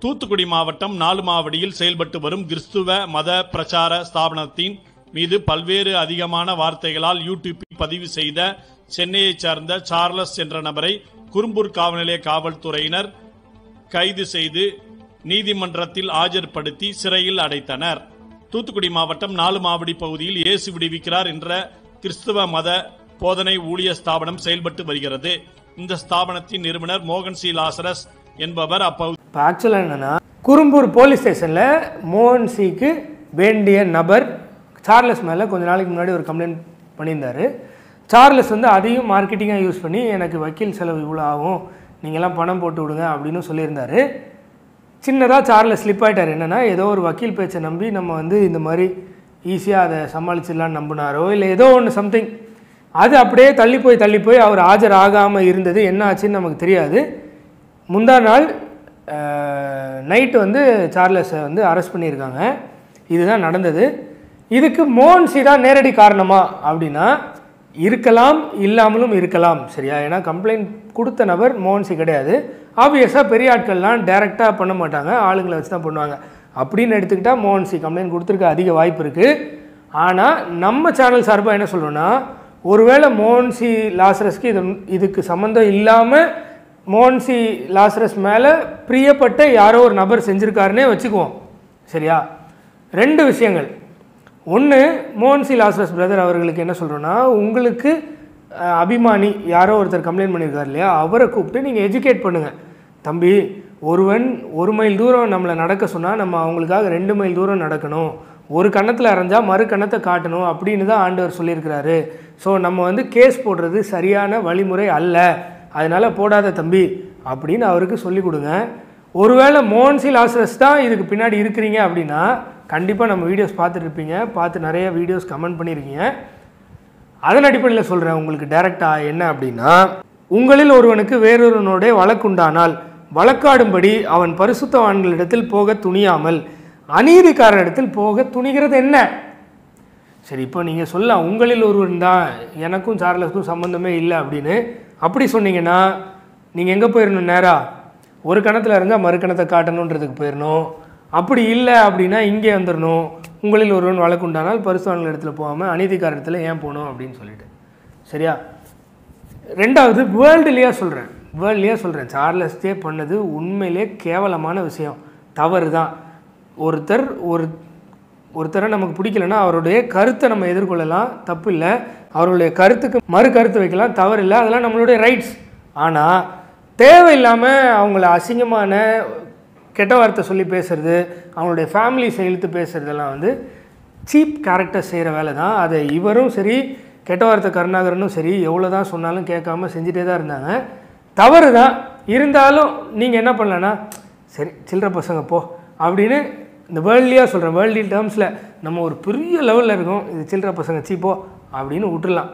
தூத்துக்குடி மாவட்டம் நாலுமாவடியில் செயல்பட்டு வரும் கிறிஸ்துவ மத பிரச்சார ஸ்தாபனத்தின் மீது பல்வேறு அதிகமான வார்த்தைகளால் யூடியூப்பில் பதிவு செய்த சென்னையைச் சார்ந்த சார்லஸ் என்ற நபரை குறும்பூர் காவல்நிலைய காவல்துறையினர் கைது செய்து நீதிமன்றத்தில் ஆஜர்படுத்தி சிறையில் அடைத்தனர் தூத்துக்குடி மாவட்டம் நாலுமாவடி பகுதியில் இயேசு விடுவிக்கிறார் என்ற கிறிஸ்துவ மத போதனை ஊழிய ஸ்தாபனம் செயல்பட்டு வருகிறது இந்த ஸ்தாபனத்தின் நிறுவனர் மோகன் சி லாசரஸ் என்பவர் அப்பகுதி இப்போ ஆக்சுவலாக என்னென்னா குறும்பூர் போலீஸ் ஸ்டேஷனில் மோகன் சிக்கு வேண்டிய நபர் சார்லஸ் மேலே கொஞ்ச நாளைக்கு முன்னாடி ஒரு கம்ப்ளைண்ட் பண்ணியிருந்தார் சார்லஸ் வந்து அதையும் மார்க்கெட்டிங்காக யூஸ் பண்ணி எனக்கு வக்கீல் செலவு இவ்வளோ ஆகும் நீங்கள்லாம் பணம் போட்டு விடுங்க அப்படின்னு சொல்லியிருந்தாரு சின்னதாக சார்லஸ் ஸ்லிப் ஆயிட்டார் என்னென்னா ஏதோ ஒரு வக்கீல் பேச்சை நம்பி நம்ம வந்து இந்த மாதிரி ஈஸியாக அதை சமாளிச்சிடலான்னு நம்பினாரோ இல்லை ஏதோ ஒன்று சம்திங் அது அப்படியே தள்ளி போய் தள்ளி போய் அவர் ஆஜர் ஆகாமல் இருந்தது என்ன ஆச்சுன்னு நமக்கு தெரியாது முந்தா நாள் நைட்டு வந்து சார்லஸை வந்து அரெஸ்ட் பண்ணியிருக்காங்க இதுதான் நடந்தது இதுக்கு மோகன்சி தான் நேரடி காரணமா அப்படின்னா இருக்கலாம் இல்லாமலும் இருக்கலாம் சரியா ஏன்னா கம்ப்ளைண்ட் கொடுத்த நபர் மோகன்சி கிடையாது ஆப்வியஸாக பெரிய ஆட்கள்லாம் டைரெக்டாக பண்ண மாட்டாங்க ஆளுங்களை வச்சு தான் பண்ணுவாங்க அப்படின்னு எடுத்துக்கிட்டால் மோகன்சி கம்ப்ளைண்ட் கொடுத்துருக்க அதிக வாய்ப்பு இருக்குது ஆனால் நம்ம சேனல் சார்பாக என்ன சொல்கிறோன்னா ஒருவேளை மோகன்சி லாசரஸ்க்கு இது இதுக்கு சம்மந்தம் இல்லாமல் மோகன்சி லாசரஸ் மேலே பிரியப்பட்ட யாரோ ஒரு நபர் செஞ்சுருக்காருன்னே வச்சுக்குவோம் சரியா ரெண்டு விஷயங்கள் ஒன்று மோகன்சி லாசரஸ் பிரதர் அவர்களுக்கு என்ன சொல்கிறோன்னா உங்களுக்கு அஹ், அபிமானி யாரோ ஒருத்தர் கம்ப்ளைண்ட் பண்ணியிருக்காரு இல்லையா அவரை கூப்பிட்டு நீங்கள் எஜுகேட் பண்ணுங்கள் தம்பி ஒருவன் ஒரு மைல் தூரம் நம்மளை நடக்க சொன்னால் நம்ம அவங்களுக்காக ரெண்டு மைல் தூரம் நடக்கணும் ஒரு கன்னத்தில் அரைஞ்சா மறு கன்னத்தை காட்டணும் அப்படின்னு தான் ஆண்டவர் சொல்லியிருக்கிறாரு ஸோ நம்ம வந்து கேஸ் போடுறது சரியான வழிமுறை அல்ல அதனால் போடாத தம்பி அப்படின்னு அவருக்கு சொல்லிக் கொடுங்க ஒருவேளை மோகன்சி லாசரஸ் தான் இதுக்கு பின்னாடி இருக்கிறீங்க அப்படின்னா கண்டிப்பாக நம்ம வீடியோஸ் பார்த்துருப்பீங்க பார்த்து நிறைய வீடியோஸ் கமெண்ட் பண்ணியிருக்கீங்க அதன் அடிப்படையில் சொல்கிறேன் உங்களுக்கு டைரெக்டாக என்ன அப்படின்னா உங்களில் ஒருவனுக்கு வேறொருவனுடைய வழக்குண்டானால் வழக்காடும்படி அவன் பரிசுத்தவான்களிடத்தில் போக துணியாமல் அநீதிக்காரரிடத்தில் போக துணிகிறது என்ன சரி இப்போ நீங்கள் சொல்லலாம் உங்களில் ஒருவன் தான் எனக்கும் சார்லஸ்க்கும் சம்மந்தமே இல்லை அப்படின்னு அப்படி சொன்னீங்கன்னா நீங்கள் எங்கே போயிடணும் நேரா ஒரு கணத்தில் இருந்தால் மறு கணத்தை காட்டணுன்றதுக்கு போயிடணும் அப்படி இல்லை அப்படின்னா இங்கே வந்துடணும் உங்களில் ஒருவன் வழக்குண்டானால் பரிசுவான்கள் இடத்துல போகாமல் அநீதிக்கார இடத்துல ஏன் போகணும் அப்படின்னு சொல்லிட்டு சரியா ரெண்டாவது வேர்ல்டுலேயே சொல்கிறேன் வேர்ல்ட்லேயே சொல்கிறேன் சார்லஸ்டே பண்ணது உண்மையிலே கேவலமான விஷயம் தவறு தான் ஒருத்தர் ஒரு ஒருத்தரை நமக்கு பிடிக்கலன்னா அவருடைய கருத்தை நம்ம எதிர்கொள்ளலாம் தப்பு இல்லை அவருடைய கருத்துக்கு மறு கருத்து வைக்கலாம் தவறு இல்லை அதெல்லாம் நம்மளுடைய ரைட்ஸ் ஆனால் தேவையில்லாமல் அவங்கள அசிங்கமான கெட்ட வார்த்தை சொல்லி பேசுறது அவங்களுடைய ஃபேமிலி இழுத்து பேசுறதெல்லாம் வந்து சீப் கேரக்டர் செய்கிற வேலை தான் அதை இவரும் சரி கெட்ட வார்த்தை கருணாகரனும் சரி எவ்வளோ தான் சொன்னாலும் கேட்காம செஞ்சுட்டே தான் இருந்தாங்க தவறு தான் இருந்தாலும் நீங்கள் என்ன பண்ணலன்னா சரி சில்லற பசங்க போ அப்படின்னு இந்த வேர்ல்ட்லியாக சொல்கிறேன் வேர்ல்டி டேர்ம்ஸில் நம்ம ஒரு பெரிய லெவலில் இருக்கோம் இது சில்லற பசங்க சீப்போ அப்படின்னு விட்டுறலாம்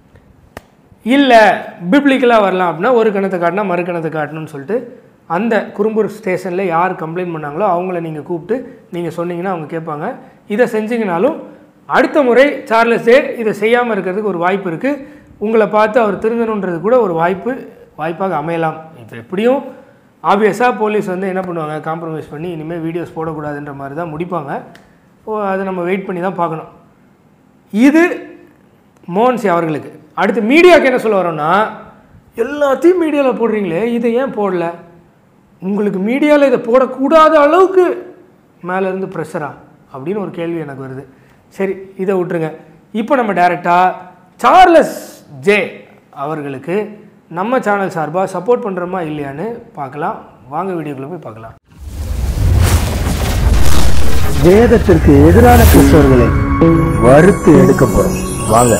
இல்லை பிப்ளிக்கலாக வரலாம் அப்படின்னா ஒரு கணத்தை காட்டினா மறு கணத்தை காட்டணும்னு சொல்லிட்டு அந்த குறும்பூர் ஸ்டேஷனில் யார் கம்ப்ளைண்ட் பண்ணாங்களோ அவங்கள நீங்கள் கூப்பிட்டு நீங்கள் சொன்னீங்கன்னா அவங்க கேட்பாங்க இதை செஞ்சீங்கனாலும் அடுத்த முறை சார்லஸ் டே இதை செய்யாமல் இருக்கிறதுக்கு ஒரு வாய்ப்பு இருக்குது உங்களை பார்த்து அவர் திருந்தணுன்றது கூட ஒரு வாய்ப்பு வாய்ப்பாக அமையலாம் இப்போ எப்படியும் ஆப்வியஸாக போலீஸ் வந்து என்ன பண்ணுவாங்க காம்ப்ரமைஸ் பண்ணி இனிமேல் வீடியோஸ் போடக்கூடாதுன்ற மாதிரி தான் முடிப்பாங்க ஓ அதை நம்ம வெயிட் பண்ணி தான் பார்க்கணும் இது மோகன்சி அவர்களுக்கு அடுத்து மீடியாவுக்கு என்ன சொல்ல வரோன்னா எல்லாத்தையும் மீடியாவில் போடுறீங்களே இதை ஏன் போடல உங்களுக்கு மீடியாவில் இதை போடக்கூடாத அளவுக்கு மேலேருந்து ப்ரெஷரா அப்படின்னு ஒரு கேள்வி எனக்கு வருது சரி இதை விட்டுருங்க இப்போ நம்ம டைரெக்டாக சார்லஸ் ஜே அவர்களுக்கு நம்ம சேனல் சார்பாக சப்போர்ட் பண்ணுறோமா இல்லையான்னு பார்க்கலாம் வாங்க வீடியோக்குள்ளே போய் பார்க்கலாம் வேதத்திற்கு எதிரான கிறிஸ்தவர்களை வறுத்து எடுக்க போறோம் வாங்க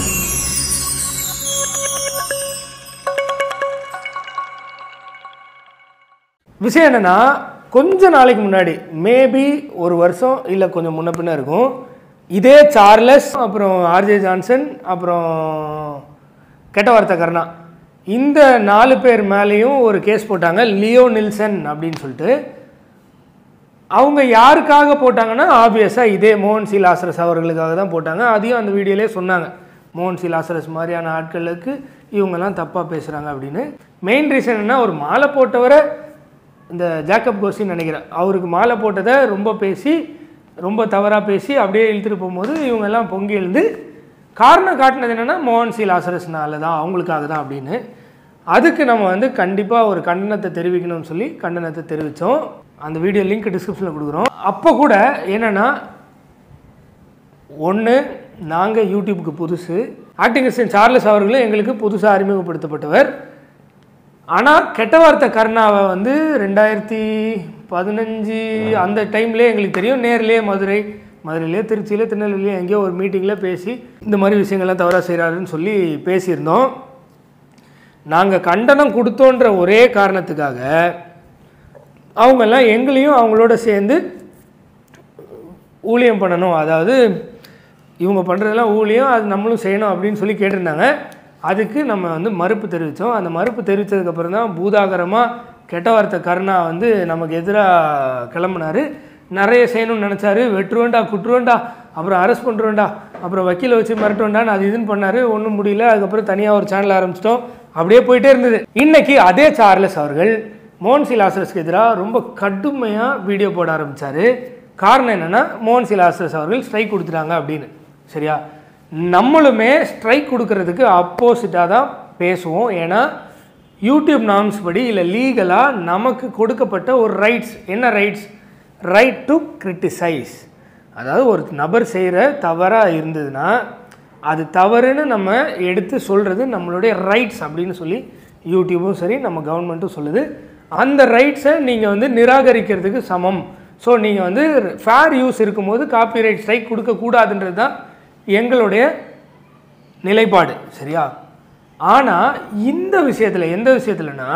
விஷயம் என்னென்னா கொஞ்ச நாளைக்கு முன்னாடி மேபி ஒரு வருஷம் இல்லை கொஞ்சம் முன்ன பின்ன இருக்கும் இதே சார்லஸ் அப்புறம் ஆர்ஜே ஜான்சன் அப்புறம் கெட்ட வார்த்தை கருணா இந்த நாலு பேர் மேலேயும் ஒரு கேஸ் போட்டாங்க லியோ நில்சன் அப்படின்னு சொல்லிட்டு அவங்க யாருக்காக போட்டாங்கன்னா ஆப்வியஸாக இதே மோகன் சி லாசரஸ் அவர்களுக்காக தான் போட்டாங்க அதையும் அந்த வீடியோலே சொன்னாங்க மோகன் சி லாசரஸ் மாதிரியான ஆட்களுக்கு இவங்கெல்லாம் தப்பாக பேசுகிறாங்க அப்படின்னு மெயின் ரீசன் என்ன ஒரு மாலை போட்டவரை இந்த ஜேக்கப் கோசின்னு நினைக்கிறேன் அவருக்கு மாலை போட்டதை ரொம்ப பேசி ரொம்ப தவறாக பேசி அப்படியே இழுத்துட்டு போகும்போது இவங்க எல்லாம் பொங்கி எழுந்து காரணம் காட்டினது என்னென்னா மோகன் சி லாசரஸ்னால தான் அவங்களுக்காக தான் அப்படின்னு அதுக்கு நம்ம வந்து கண்டிப்பாக ஒரு கண்டனத்தை தெரிவிக்கணும்னு சொல்லி கண்டனத்தை தெரிவித்தோம் அந்த வீடியோ லிங்க் டிஸ்கிரிப்ஷனில் கொடுக்குறோம் அப்போ கூட என்னென்னா ஒன்று நாங்கள் யூடியூப்புக்கு புதுசு ஆக்டிங் கிறிஸ்டியன் சார்லஸ் அவர்களும் எங்களுக்கு புதுசாக அறிமுகப்படுத்தப்பட்டவர் ஆனால் கெட்ட வார்த்தை கருணாவை வந்து ரெண்டாயிரத்தி பதினஞ்சு அந்த டைம்லேயே எங்களுக்கு தெரியும் நேர்லேயே மதுரை மதுரையிலே திருச்சியிலே திருநெல்வேலியே எங்கேயோ ஒரு மீட்டிங்கில் பேசி இந்த மாதிரி விஷயங்கள்லாம் தவறாக செய்கிறாருன்னு சொல்லி பேசியிருந்தோம் நாங்கள் கண்டனம் கொடுத்தோன்ற ஒரே காரணத்துக்காக அவங்கெல்லாம் எங்களையும் அவங்களோட சேர்ந்து ஊழியம் பண்ணணும் அதாவது இவங்க பண்ணுறதெல்லாம் ஊழியம் அது நம்மளும் செய்யணும் அப்படின்னு சொல்லி கேட்டிருந்தாங்க அதுக்கு நம்ம வந்து மறுப்பு தெரிவித்தோம் அந்த மறுப்பு தெரிவித்ததுக்கப்புறம் தான் பூதாகரமாக கெட்ட வார்த்தை கருணா வந்து நமக்கு எதிராக கிளம்புனாரு நிறைய செய்யணும்னு நினச்சாரு வெட்டுருவேண்டா குட்டுருவேண்டா அப்புறம் அரெஸ்ட் பண்ணுறோண்டா அப்புறம் வக்கீலை வச்சு மிரட்டுவேண்டான்னு அது இதுன்னு பண்ணார் ஒன்றும் முடியல அதுக்கப்புறம் தனியாக ஒரு சேனல் ஆரம்பிச்சிட்டோம் அப்படியே போயிட்டே இருந்தது இன்னைக்கு அதே சார்லஸ் அவர்கள் மோகன்சி லாசரஸ்க்கு எதிராக ரொம்ப கடுமையாக வீடியோ போட ஆரம்பித்தார் காரணம் என்னென்னா மோகன்சி லாசரஸ் அவர்கள் ஸ்ட்ரைக் கொடுத்துட்டாங்க அப்படின்னு சரியா நம்மளுமே ஸ்ட்ரைக் கொடுக்கறதுக்கு அப்போசிட்டாக தான் பேசுவோம் ஏன்னா யூடியூப் நார்ம்ஸ் படி இல்லை லீகலாக நமக்கு கொடுக்கப்பட்ட ஒரு ரைட்ஸ் என்ன ரைட்ஸ் ரைட் டு கிரிட்டிசைஸ் அதாவது ஒரு நபர் செய்கிற தவறாக இருந்ததுன்னா அது தவறுன்னு நம்ம எடுத்து சொல்கிறது நம்மளுடைய ரைட்ஸ் அப்படின்னு சொல்லி யூடியூபும் சரி நம்ம கவர்மெண்ட்டும் சொல்லுது அந்த ரைட்ஸை நீங்கள் வந்து நிராகரிக்கிறதுக்கு சமம் ஸோ நீங்கள் வந்து ஃபேர் யூஸ் இருக்கும்போது காப்பிரைட் ஸ்ட்ரைக் கொடுக்கக்கூடாதுன்றது தான் எங்களுடைய நிலைப்பாடு சரியா ஆனால் இந்த விஷயத்தில் எந்த விஷயத்துலனா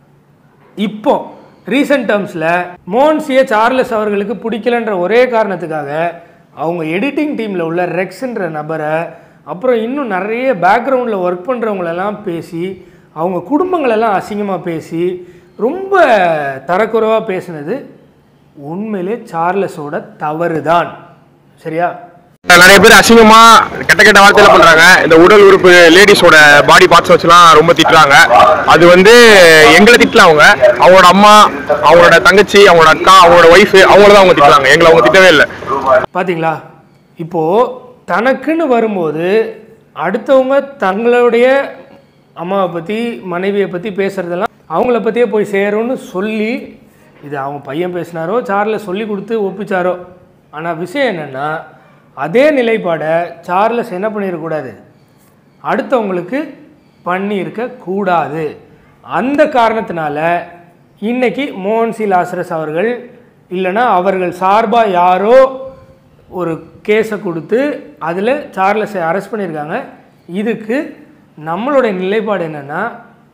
இப்போ ரீசெண்ட் டேர்ம்ஸில் மோன்சிய சார்லஸ் அவர்களுக்கு பிடிக்கலன்ற ஒரே காரணத்துக்காக அவங்க எடிட்டிங் டீமில் உள்ள ரெக்ஸ்ன்ற நபரை அப்புறம் இன்னும் நிறைய பேக்ரவுண்டில் ஒர்க் பண்ணுறவங்களெல்லாம் பேசி அவங்க குடும்பங்களெல்லாம் அசிங்கமாக பேசி ரொம்ப தரக்குறைவாக பேசினது உண்மையிலே சார்லஸோட தவறு தான் சரியா நிறைய பேர் அசிங்கமா கெட்ட கெட்ட வார்த்தையில பண்றாங்க இந்த உடல் உறுப்பு லேடிஸோட பாடி பார்ட்ஸ் வச்சுலாம் ரொம்ப திட்டுறாங்க அது வந்து எங்களை திட்டல அவங்க அவங்களோட அம்மா அவங்களோட தங்கச்சி அவங்களோட அக்கா அவங்களோட ஒய்ஃப் அவங்கள தான் அவங்க திட்டுறாங்க எங்களை அவங்க திட்டவே இல்லை பாத்தீங்களா இப்போது தனக்குன்னு வரும்போது அடுத்தவங்க தங்களுடைய அம்மாவை பற்றி மனைவியை பற்றி பேசுகிறதெல்லாம் அவங்கள பற்றியே போய் சேரும்னு சொல்லி இது அவங்க பையன் பேசினாரோ சார்லஸ் சொல்லி கொடுத்து ஒப்பிச்சாரோ ஆனால் விஷயம் என்னென்னா அதே நிலைப்பாடை சார்லஸ் என்ன பண்ணிடக்கூடாது அடுத்தவங்களுக்கு பண்ணியிருக்க கூடாது அந்த காரணத்தினால இன்னைக்கு மோகன்சி லாசரஸ் அவர்கள் இல்லைன்னா அவர்கள் சார்பாக யாரோ ஒரு கேஸை கொடுத்து அதில் சார்லஸை அரெஸ்ட் பண்ணியிருக்காங்க இதுக்கு நம்மளுடைய நிலைப்பாடு என்னென்னா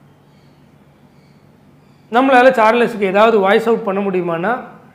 நம்மளால் சார்லஸுக்கு ஏதாவது வாய்ஸ் அவுட் பண்ண முடியுமானா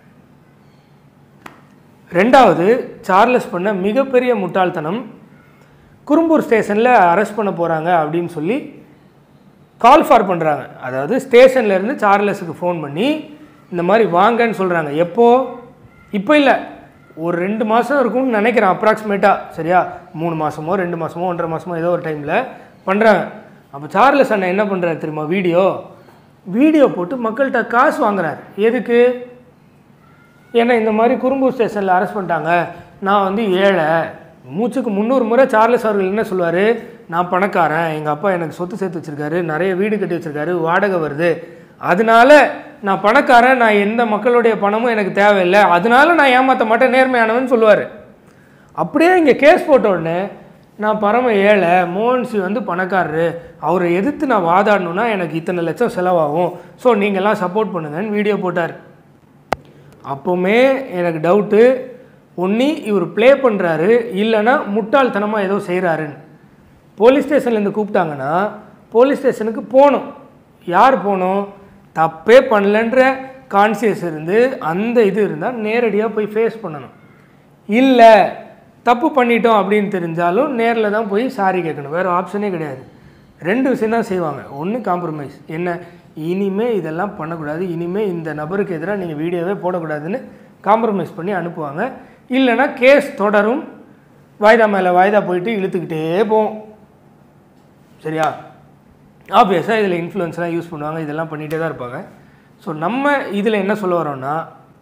ரெண்டாவது சார்லஸ் பண்ண மிகப்பெரிய முட்டாள்தனம் குறும்பூர் ஸ்டேஷனில் அரெஸ்ட் பண்ண போகிறாங்க அப்படின்னு சொல்லி கால் ஃபார் பண்ணுறாங்க அதாவது ஸ்டேஷன்ல இருந்து சார்லஸுக்கு ஃபோன் பண்ணி இந்த மாதிரி வாங்கன்னு சொல்கிறாங்க எப்போ இப்போ இல்லை ஒரு ரெண்டு மாதம் இருக்கும்னு நினைக்கிறேன் அப்ராக்சிமேட்டாக சரியா மூணு மாதமோ ரெண்டு மாதமோ ஒன்றரை மாதமோ ஏதோ ஒரு டைமில் பண்ணுறாங்க அப்போ சார்லஸ் அண்ணன் என்ன பண்ணுறாரு தெரியுமா வீடியோ வீடியோ போட்டு மக்கள்கிட்ட காசு வாங்குறாரு எதுக்கு ஏன்னா இந்த மாதிரி குறும்பூர் ஸ்டேஷனில் அரெஸ்ட் பண்ணிட்டாங்க நான் வந்து ஏழை மூச்சுக்கு முந்நூறு முறை சார்லஸ் அவர்கள் என்ன சொல்லுவார் நான் பணக்காரன் எங்கள் அப்பா எனக்கு சொத்து சேர்த்து வச்சுருக்காரு நிறைய வீடு கட்டி வச்சுருக்காரு வாடகை வருது அதனால நான் பணக்காரன் நான் எந்த மக்களுடைய பணமும் எனக்கு தேவையில்லை அதனால நான் ஏமாற்ற மாட்டேன் நேர்மையானவன் சொல்லுவார் அப்படியே இங்கே கேஸ் போட்ட உடனே நான் பரம ஏழை மோகன்சி வந்து பணக்காரரு அவரை எதிர்த்து நான் வாதாடணுன்னா எனக்கு இத்தனை லட்சம் செலவாகும் ஸோ நீங்கள்லாம் சப்போர்ட் பண்ணுங்கன்னு வீடியோ போட்டார் அப்போவுமே எனக்கு டவுட்டு ஒன்றி இவர் ப்ளே பண்ணுறாரு இல்லைன்னா முட்டாள்தனமாக ஏதோ செய்கிறாருன்னு போலீஸ் ஸ்டேஷன்லேருந்து கூப்பிட்டாங்கன்னா போலீஸ் ஸ்டேஷனுக்கு போகணும் யார் போகணும் தப்பே பண்ணலன்ற கான்சியஸ் இருந்து அந்த இது இருந்தால் நேரடியாக போய் ஃபேஸ் பண்ணணும் இல்லை தப்பு பண்ணிட்டோம் அப்படின்னு தெரிஞ்சாலும் நேரில் தான் போய் சாரி கேட்கணும் வேறு ஆப்ஷனே கிடையாது ரெண்டு விஷயம் தான் செய்வாங்க ஒன்று காம்ப்ரமைஸ் என்ன இனிமே இதெல்லாம் பண்ணக்கூடாது இனிமே இந்த நபருக்கு எதிராக நீங்கள் வீடியோவே போடக்கூடாதுன்னு காம்ப்ரமைஸ் பண்ணி அனுப்புவாங்க இல்லைன்னா கேஸ் தொடரும் வாய்தா மேலே வாய்தா போயிட்டு இழுத்துக்கிட்டே போவோம் சரியா ஆப்வியஸாக இதில் இன்ஃப்ளூயன்ஸ்லாம் யூஸ் பண்ணுவாங்க இதெல்லாம் பண்ணிகிட்டே தான் இருப்பாங்க ஸோ நம்ம இதில் என்ன சொல்ல வரோம்னா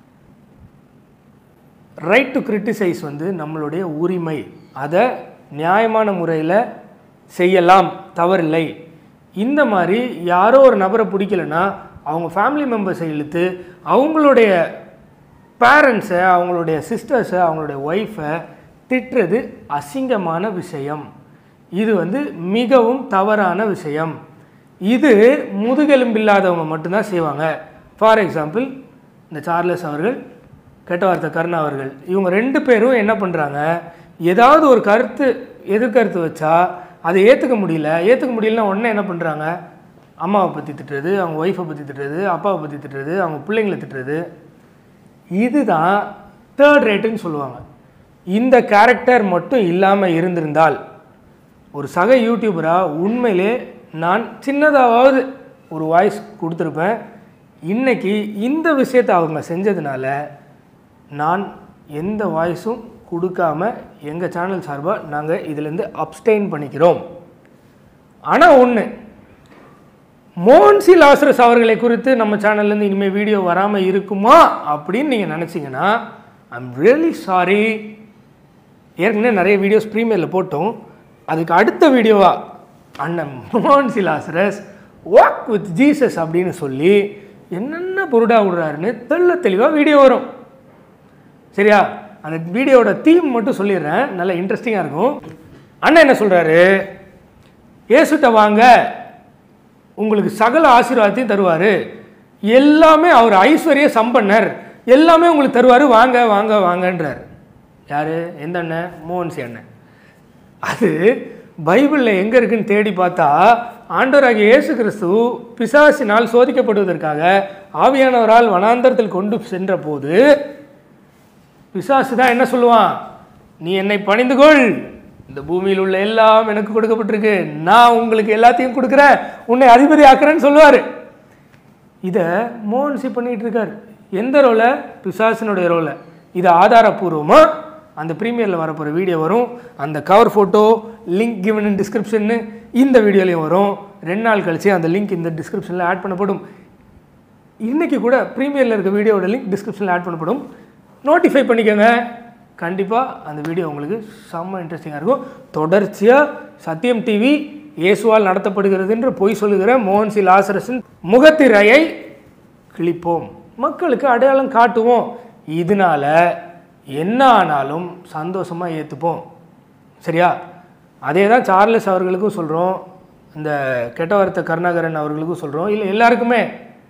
ரைட் டு கிரிட்டிசைஸ் வந்து நம்மளுடைய உரிமை அதை நியாயமான முறையில் செய்யலாம் தவறில்லை இந்த மாதிரி யாரோ ஒரு நபரை பிடிக்கலனா அவங்க ஃபேமிலி மெம்பர்ஸை இழுத்து அவங்களுடைய பேரண்ட்ஸை அவங்களுடைய சிஸ்டர்ஸை அவங்களுடைய ஒய்ஃபை திட்டுறது அசிங்கமான விஷயம் இது வந்து மிகவும் தவறான விஷயம் இது முதுகெலும்பில்லாதவங்க மட்டும்தான் செய்வாங்க ஃபார் எக்ஸாம்பிள் இந்த சார்லஸ் அவர்கள் கெட்ட வார்த்தை கருணா அவர்கள் இவங்க ரெண்டு பேரும் என்ன பண்ணுறாங்க ஏதாவது ஒரு கருத்து எதிர்கருத்து வச்சா அதை ஏற்றுக்க முடியல ஏற்றுக்க முடியலன்னா உடனே என்ன பண்ணுறாங்க அம்மாவை பற்றி திட்டுறது அவங்க ஒய்ஃபை பற்றி திட்டுறது அப்பாவை பற்றி திட்டுறது அவங்க பிள்ளைங்களை திட்டுறது இதுதான் தேர்ட் ரேட்டுன்னு சொல்லுவாங்க இந்த கேரக்டர் மட்டும் இல்லாமல் இருந்திருந்தால் ஒரு சக யூடியூபராக உண்மையிலே நான் சின்னதாவது ஒரு வாய்ஸ் கொடுத்துருப்பேன் இன்னைக்கு இந்த விஷயத்தை அவங்க செஞ்சதுனால நான் எந்த வாய்ஸும் கொடுக்காம எங்கள் சேனல் சார்பாக நாங்கள் இதிலேருந்து அப்ஸ்டெயின் பண்ணிக்கிறோம் ஆனால் ஒன்று மோன்சி லாசரஸ் அவர்களை குறித்து நம்ம சேனல்லேருந்து இனிமேல் வீடியோ வராமல் இருக்குமா அப்படின்னு நீங்கள் நினச்சிங்கன்னா ஐம் ரியலி சாரி ஏற்கனவே நிறைய வீடியோஸ் ப்ரீமியரில் போட்டோம் அதுக்கு அடுத்த வீடியோவா அண்ணன் Moncy Lazarus walk with Jesus அப்படின்னு சொல்லி என்னென்ன பொருடா விடுறாருன்னு தெள்ள தெளிவாக வீடியோ வரும் சரியா அந்த வீடியோவோட தீம் மட்டும் சொல்லிடுறேன் நல்லா இன்ட்ரெஸ்டிங்காக இருக்கும் அண்ணன் என்ன சொல்கிறாரு ஏசுட்ட வாங்க உங்களுக்கு சகல ஆசீர்வாதத்தையும் தருவார் எல்லாமே அவர் ஐஸ்வர்ய சம்பன்னர் எல்லாமே உங்களுக்கு தருவார் வாங்க வாங்க வாங்கன்றார் யார் எந்த அண்ணன் மோகன்சி அண்ணன் அது பைபிளில் எங்கே இருக்குன்னு தேடி பார்த்தா ஆண்டவராகிய இயேசு கிறிஸ்து பிசாசினால் சோதிக்கப்படுவதற்காக ஆவியானவரால் வனாந்தரத்தில் கொண்டு சென்ற போது பிசாசு தான் என்ன சொல்லுவான் நீ என்னை பணிந்து கொள் இந்த பூமியில் உள்ள எல்லாம் எனக்கு கொடுக்கப்பட்டிருக்கு நான் உங்களுக்கு எல்லாத்தையும் கொடுக்குறேன் உன்னை அதிபதி ஆக்குறேன்னு சொல்லுவார் இதை மோகன்சி பண்ணிட்டு இருக்கார் எந்த ரோலை பிசாசினுடைய ரோலை இது ஆதாரப்பூர்வமாக அந்த ப்ரீமியரில் வரப்போகிற வீடியோ வரும் அந்த cover photo link given in டிஸ்கிரிப்ஷன்னு இந்த வீடியோலையும் வரும் ரெண்டு நாள் கழிச்சு அந்த லிங்க் இந்த டிஸ்கிரிப்ஷனில் ஆட் பண்ணப்படும் இன்றைக்கி கூட ப்ரீமியரில் இருக்க வீடியோவோட லிங்க் டிஸ்கிரிப்ஷனில் ஆட் பண்ணப்படும் நோட்டிஃபை பண்ணிக்கோங்க கண்டிப்பாக அந்த வீடியோ உங்களுக்கு செம்ம இன்ட்ரெஸ்டிங்காக இருக்கும் தொடர்ச்சியாக சத்தியம் டிவி இயேசுவால் நடத்தப்படுகிறது என்று பொய் சொல்லுகிற மோகன்சி லாசரஸின் முகத்திரையை கிழிப்போம் மக்களுக்கு அடையாளம் காட்டுவோம் இதனால என்ன ஆனாலும் சந்தோஷமாக ஏற்றுப்போம் சரியா அதே தான் சார்லஸ் அவர்களுக்கும் சொல்கிறோம் இந்த கெட்ட வார்த்தை கருணாகரன் அவர்களுக்கும் சொல்கிறோம் இல்லை எல்லாருக்குமே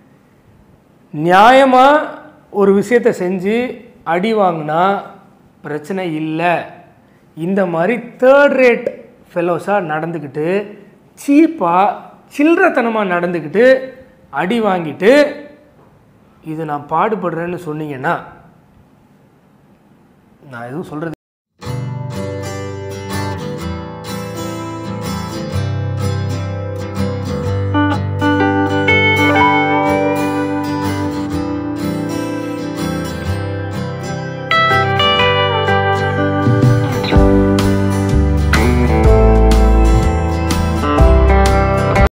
நியாயமாக ஒரு விஷயத்தை செஞ்சு அடி வாங்கினா பிரச்சனை இல்லை இந்த மாதிரி தேர்ட் ரேட் ஃபெலோஸாக நடந்துக்கிட்டு சீப்பாக சில்லறத்தனமாக நடந்துக்கிட்டு அடி வாங்கிட்டு இது நான் பாடுபடுறேன்னு சொன்னீங்கன்னா நான் எதுவும் சொல்கிறது